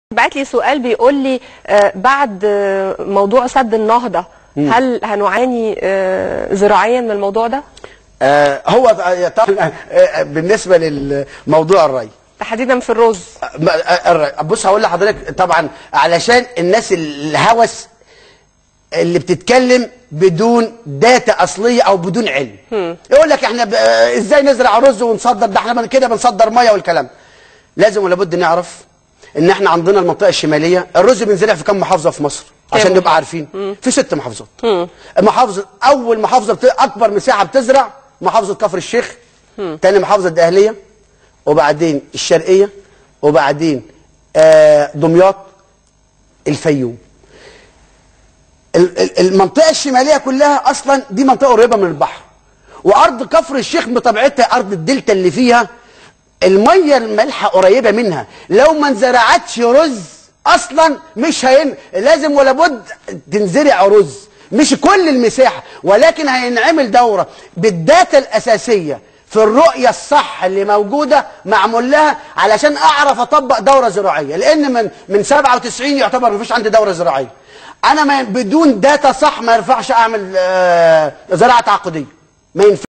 بعت لي سؤال بيقول لي آه، بعد آه، موضوع سد النهضة هل هنعاني آه، زراعيا من الموضوع ده؟ آه هو طبعا آه بالنسبه للموضوع الري تحديدا في الرز ما- آه، الري بص هقول لحضرتك طبعا علشان الناس الهوس اللي بتتكلم بدون داتا اصليه او بدون علم يقول لك احنا ب... آه، ازاي نزرع رز ونصدر ده احنا من كده بنصدر ميه والكلام لازم ولا بد نعرف ان احنا عندنا المنطقه الشماليه الرز بينزرع في كم محافظه في مصر عشان كام نبقى عارفين في ست محافظات محافظه اول محافظه بت... اكبر مساحه بتزرع محافظه كفر الشيخ تاني محافظه الدقهليه وبعدين الشرقيه وبعدين آه دمياط الفيوم ال- ال- المنطقه الشماليه كلها اصلا دي منطقه قريبه من البحر وارض كفر الشيخ بطبيعتها ارض الدلتا اللي فيها الميه المالحه قريبه منها لو ما انزرعتش رز اصلا مش هين لازم ولا بد تنزرع رز مش كل المساحه ولكن هينعمل دوره بالداتا الاساسيه في الرؤيه الصح اللي موجوده معمول لها علشان اعرف اطبق دوره زراعيه لان من من 97 يعتبر ما فيش عندي دوره زراعيه انا ما بدون داتا صح ما ينفعش اعمل آه، زراعه تعاقديه ما ينفعش